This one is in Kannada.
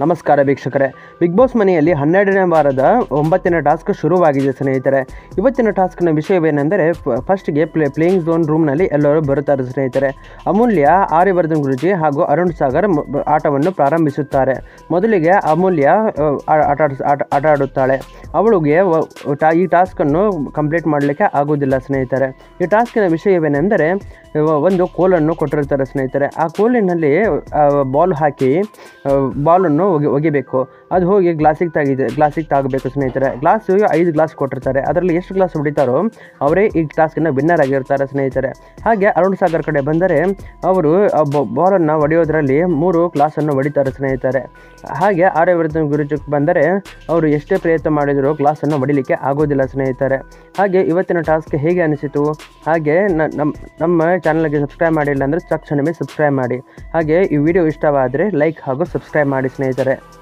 ನಮಸ್ಕಾರ ವೀಕ್ಷಕರೇ ಬಿಗ್ ಬಾಸ್ ಮನೆಯಲ್ಲಿ ಹನ್ನೆರಡನೇ ವಾರದ ಒಂಬತ್ತನೇ ಟಾಸ್ಕ್ ಶುರುವಾಗಿದೆ ಸ್ನೇಹಿತರೆ ಇವತ್ತಿನ ಟಾಸ್ಕ್ನ ವಿಷಯವೇನೆಂದರೆ ಫಸ್ಟ್ಗೆ ಪ್ಲೇ ಪ್ಲೇಯಿಂಗ್ ಝೋನ್ ರೂಮ್ನಲ್ಲಿ ಎಲ್ಲರೂ ಬರುತ್ತಾರೆ ಸ್ನೇಹಿತರೆ ಅಮೂಲ್ಯ ಆರ್ಯವರ್ಧನ್ ಗುರುಜಿ ಹಾಗೂ ಅರುಣ್ ಸಾಗರ್ ಮ- ಬ- ಆಟವನ್ನು ಪ್ರಾರಂಭಿಸುತ್ತಾರೆ ಮೊದಲಿಗೆ ಅಮೂಲ್ಯ ಆ, ಆ- ಆಟ ಆಡ್ಸ್- ಆಟ ಆಟ ಆಡುತ್ತಾಳೆ ಅವಳಿಗೆ ವ- ಟಾ- ಈ ಟಾಸ್ಕನ್ನು ಕಂಪ್ಲೀಟ್ ಮಾಡಲಿಕ್ಕೆ ಆಗೋದಿಲ್ಲ ಸ್ನೇಹಿತರೆ ಈ ಟಾಸ್ಕಿನ ವಿಷಯವೇನೆಂದರೆ ಇವ- ಒಂದು ಕೋಲನ್ನು ಕೊಟ್ಟಿರ್ತಾರೆ ಸ್ನೇಹಿತರೆ ಆ ಕೋಲಿನಲ್ಲಿ ಬಾಲ್ ಹಾಕಿ ಬಾಲನ್ನು ಒಗಿ ಒಗಿಬೇಕು ಅದು ಹೋಗಿ ಗ್ಲಾಸಿಗೆ ತಾಗಿದೆ ಗ್ಲಾಸಿಗೆ ತಾಗಬೇಕು ಸ್ನೇಹಿತರೆ ಗ್ಲಾಸು ಐದು ಗ್ಲಾಸ್ ಕೊಟ್ಟಿರ್ತಾರೆ ಅದರಲ್ಲಿ ಎಷ್ಟು ಗ್ಲಾಸ್ ಹೊಡಿತಾರೋ ಅವರೇ ಈ ಟಾಸ್ಕಿನ ವಿನ್ನರ್ ಆಗಿರ್ತಾರೆ ಸ್ನೇಹಿತರೆ ಹಾಗೆ ಅರುಣ್ ಸಾಗರ್ ಕಡೆ ಬಂದರೆ ಅವರು ಬಾಲನ್ನು ಹೊಡೆಯೋದ್ರಲ್ಲಿ ಮೂರು ಗ್ಲಾಸನ್ನು ಹೊಡಿತಾರೆ ಸ್ನೇಹಿತರೆ ಹಾಗೆ ಆರ್ಯವರ್ಧನ್ ಗುರುಜಕ್ಕೆ ಬಂದರೆ ಅವರು ಎಷ್ಟೇ ಪ್ರಯತ್ನ ಮಾಡಿದರೂ ಗ್ಲಾಸನ್ನು ಹೊಡಿಲಿಕ್ಕೆ ಆಗೋದಿಲ್ಲ ಸ್ನೇಹಿತರೆ ಹಾಗೆ ಇವತ್ತಿನ ಟಾಸ್ಕ್ ಹೇಗೆ ಅನಿಸಿತು ಹಾಗೆ ನ- ನಮ್ಮ ನಮ್ಮ ಚಾನಲ್ಗೆ ಸಬ್ಸ್ಕ್ರೈಬ್ ಮಾಡಿಲ್ಲ ಅಂದರೆ ತಕ್ಷಣವೇ ಸಬ್ಸ್ಕ್ರೈಬ್ ಮಾಡಿ ಹಾಗೆ ಈ ವಿಡಿಯೋ ಇಷ್ಟವಾದರೆ ಲೈಕ್ ಹಾಗೂ ಸಬ್ಸ್ಕ್ರೈಬ್ ಮಾಡಿ ಸ್ನೇಹಿತರೆ